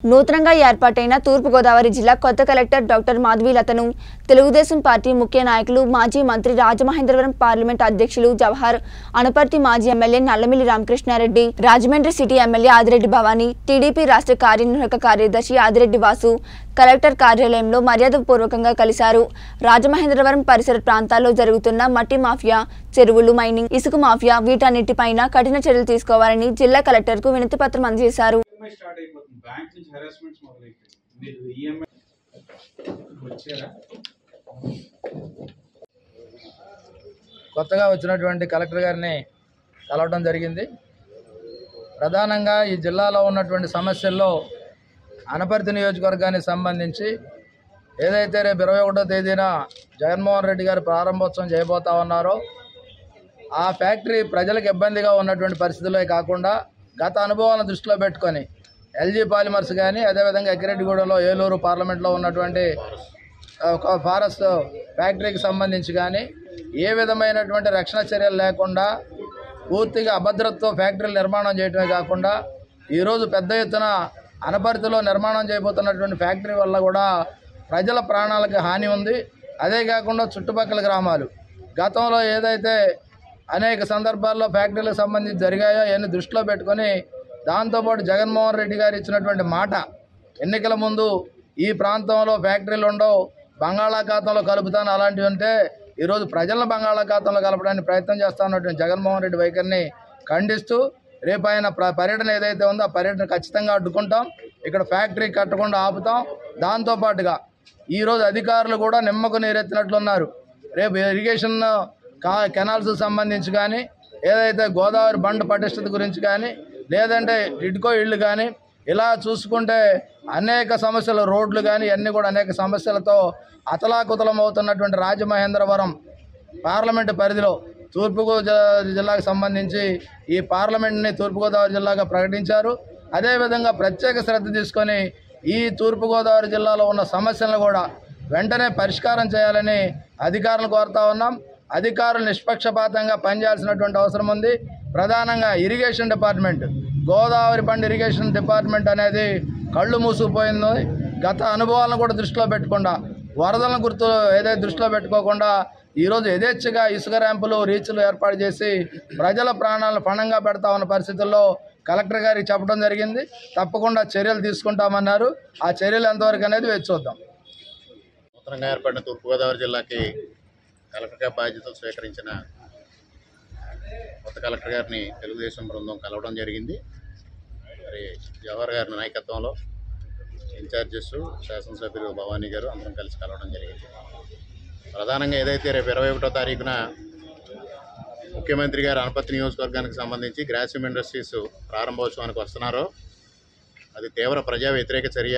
నూతనంగా ఏర్పాటైన తూర్పుగోదావరి జిల్లా కొత్త కలెక్టర్ డాక్టర్ మాధవీలతను తెలుగుదేశం పార్టీ ముఖ్య నాయకులు మాజీ మంత్రి రాజమహేంద్రవరం పార్లమెంట్ అధ్యక్షులు జవహర్ అనపర్తి మాజీ MLA Nallamilli Ramakrishna Reddy Rajahmundry city MLA Adireddy Bhavani TDP రాష్ట్ర కార్యనిర్వాహక కార్యదర్శి ఆదిరెడ్డి వాసు కలెక్టర్ కార్యాలయంలో మర్యాదపూర్వకంగా కలిశారు రాజమహేంద్రవరం పరిసర ప్రాంతాల్లో జరుగుతున్న మట్టి మాఫియా చెరువులు మైనింగ్ ఇసుక మాఫియా వీటన్నిటిపైన కఠిన చర్యలు తీసుకోవాలని జిల్లా కలెక్టర్కు వినతి పత్రం అందజేశారు ఈఎంఐ స్టార్ట్ అయిపోతుంది బ్యాంక్ నుంచి హెరాస్మెంట్స్ మొదలైపోయింది మీరు ఈఎంఐ వచ్చారా కొత్తగా వచ్చినటువంటి కలెక్టర్ గారిని కలవడం జరిగింది ప్రధానంగా ఈ జిల్లాలో ఉన్నటువంటి సమస్యల్లో అనపర్తి నియోజకవర్గానికి సంబంధించి ఏదైతే రేపు ఇరవై ఒకటో తేదీన జగన్మోహన్ రెడ్డి గారు ప్రారంభోత్సవం చేయబోతా ఉన్నారో ఆ ఫ్యాక్టరీ ప్రజలకు ఇబ్బందిగా ఉన్నటువంటి పరిస్థితులే కాకుండా గత అనుభవాలను దృష్టిలో పెట్టుకొని ఎల్జీ పాలిమర్స్ కానీ అదేవిధంగా ఎక్కిరెడ్డిగూడెంలో ఏలూరు పార్లమెంట్లో ఉన్నటువంటి ఒక ఫారెస్ట్ ఫ్యాక్టరీకి సంబంధించి కానీ ఏ విధమైనటువంటి రక్షణ చర్యలు లేకుండా పూర్తిగా అభద్రతతో ఫ్యాక్టరీలు నిర్మాణం చేయడమే కాకుండా ఈరోజు పెద్ద ఎత్తున అనపర్తిలో నిర్మాణం చేయబోతున్నటువంటి ఫ్యాక్టరీ వల్ల కూడా ప్రజల ప్రాణాలకు హాని ఉంది అదే కాకుండా చుట్టుపక్కల గ్రామాలు గతంలో ఏదైతే అనేక సందర్భాల్లో ఫ్యాక్టరీలకు సంబంధించి జరిగాయో అవన్నీ దృష్టిలో పెట్టుకొని దాంతోపాటు జగన్మోహన్ రెడ్డి గారు ఇచ్చినటువంటి మాట ఎన్నికల ముందు ఈ ప్రాంతంలో ఫ్యాక్టరీలు ఉండవు బంగాళాఖాతంలో కలుపుతాను అలాంటివి ఉంటే ఈరోజు ప్రజలను బంగాళాఖాతంలో కలపడానికి ప్రయత్నం చేస్తా ఉన్నటువంటి జగన్మోహన్ రెడ్డి వైఖరిని ఖండిస్తూ రేపు ఆయన ప్ర- పర్యటన ఏదైతే ఉందో ఆ పర్యటన ఖచ్చితంగా అడ్డుకుంటాం ఇక్కడ ఫ్యాక్టరీ కట్టకుండా ఆపుతాం దాంతోపాటుగా ఈరోజు అధికారులు కూడా నిమ్మకు నీరెత్తినట్లున్నారు రేపు ఇరిగేషన్ కా కెనాల్స్ సంబంధించి కానీ ఏదైతే గోదావరి బండ్ పటిష్టత గురించి కానీ లేదంటే ఇటుకో ఇళ్ళు కానీ ఇలా చూసుకుంటే అనేక సమస్యలు రోడ్లు కానీ అన్నీ కూడా అనేక సమస్యలతో అతలాకుతలం అవుతున్నటువంటి రాజమహేంద్రవరం పార్లమెంటు పరిధిలో తూర్పుగోదావరి జిల్లాకు సంబంధించి ఈ పార్లమెంట్ని తూర్పుగోదావరి జిల్లాగా ప్రకటించారు అదేవిధంగా ప్రత్యేక శ్రద్ధ తీసుకొని ఈ తూర్పుగోదావరి జిల్లాలో ఉన్న సమస్యలను కూడా వెంటనే పరిష్కారం చేయాలని అధికారులు కోరుతా ఉన్నాం అధికారులు నిష్పక్షపాతంగా పనిచేయాల్సినటువంటి అవసరం ఉంది ప్రధానంగా irrigation department Godavari bund irrigation department అనేది కళ్ళు మూసుకుపోయింది గత అనుభవాలను కూడా దృష్టిలో పెట్టకుండా వరదలను గుర్తు ఏదైతే దృష్టిలో పెట్టుకోకుండా ఈరోజు యథేచ్ఛగా ఇసుక ర్యాంపులు రీచ్లు ఏర్పాటు చేసి ప్రజల ప్రాణాలను పణంగా పెడతా ఉన్న పరిస్థితుల్లో కలెక్టర్ గారికి చెప్పడం జరిగింది తప్పకుండా చర్యలు తీసుకుంటామన్నారు ఆ చర్యలు ఎంతవరకు అనేది వేచి చూద్దాం నూతనంగా ఏర్పడిన తూర్పుగోదావరి జిల్లాకి కలెక్టర్గా బాధ్యతలు స్వీకరించిన కొత్త కలెక్టర్ గారిని తెలుగుదేశం బృందం కలవడం జరిగింది మరి జవహర్ గారి నాయకత్వంలో ఇన్ఛార్జెస్ శాసనసభ్యులు భవానీ గారు అందరం కలిసి కలవడం జరిగింది ప్రధానంగా ఏదైతే రేపు ఇరవై ఒకటో తారీఖున ముఖ్యమంత్రి గారు అనపత్తి నియోజకవర్గానికి సంబంధించి గ్రాసిమ్ ఇండస్ట్రీస్ ప్రారంభోత్సవానికి వస్తున్నారో అది తీవ్ర ప్రజా వ్యతిరేక చర్య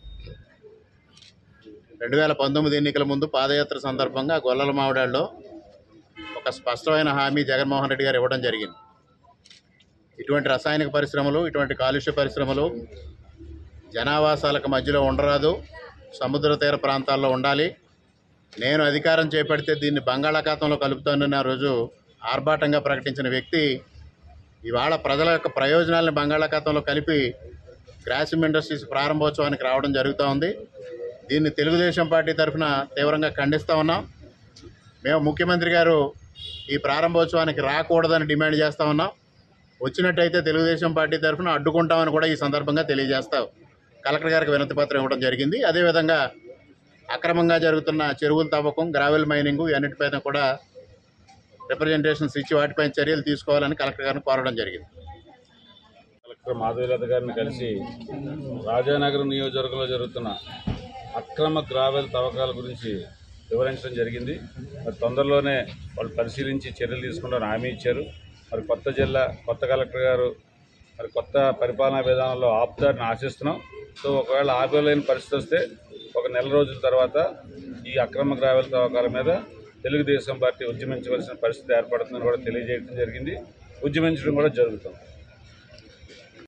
రెండు వేల పంతొమ్మిది ఎన్నికల ముందు పాదయాత్ర సందర్భంగా గొల్లల మావిడాల్లో ఒక స్పష్టమైన హామీ జగన్మోహన్ రెడ్డి గారు ఇవ్వడం జరిగింది ఇటువంటి రసాయనిక పరిశ్రమలు ఇటువంటి కాలుష్య పరిశ్రమలు జనావాసాలకు మధ్యలో ఉండరాదు సముద్ర తీర ప్రాంతాల్లో ఉండాలి నేను అధికారం చేపడితే దీన్ని బంగాళాఖాతంలో కలుపుతానని ఆ రోజు ఆర్భాటంగా ప్రకటించిన వ్యక్తి ఇవాళ ప్రజల యొక్క ప్రయోజనాలను బంగాళాఖాతంలో కలిపి గ్రాసిమ్ ఇండస్ట్రీస్ ప్రారంభోత్సవానికి రావడం జరుగుతూ ఉంది దీన్ని తెలుగుదేశం పార్టీ తరఫున తీవ్రంగా ఖండిస్తూ ఉన్నాం మేము ముఖ్యమంత్రి గారు ఈ ప్రారంభోత్సవానికి రాకూడదని డిమాండ్ చేస్తూ ఉన్నాం వచ్చినట్టయితే తెలుగుదేశం పార్టీ తరఫున అడ్డుకుంటామని కూడా ఈ సందర్భంగా తెలియజేస్తాం కలెక్టర్ గారికి వినతి పత్రం ఇవ్వడం జరిగింది అదేవిధంగా అక్రమంగా జరుగుతున్న చెరువుల తవ్వకం గ్రావెల్ మైనింగ్ ఇవన్నిటిపైన కూడా రిప్రజెంటేషన్స్ ఇచ్చి వాటిపైన చర్యలు తీసుకోవాలని కలెక్టర్ గారిని కోరడం జరిగింది కలెక్టర్ మాధవీలత గారిని కలిసి రాజానగరం నియోజకవర్గంలో జరుగుతున్న అక్రమ గ్రావెల్ తవ్వకాల గురించి వివరించడం జరిగింది మరి తొందరలోనే వాళ్ళు పరిశీలించి చర్యలు తీసుకుంటారని హామీ ఇచ్చారు మరి కొత్త జిల్లా కొత్త కలెక్టర్ గారు మరి కొత్త పరిపాలనా విధానంలో ఆపుతారని ఆశిస్తున్నాం సో ఒకవేళ ఆపలేని పరిస్థితి వస్తే ఒక నెల రోజుల తర్వాత ఈ అక్రమ గ్రావెల్ తవ్వకాల మీద తెలుగుదేశం పార్టీ ఉద్యమించవలసిన పరిస్థితి ఏర్పడుతుందని కూడా తెలియజేయడం జరిగింది ఉద్యమించడం కూడా జరుగుతుంది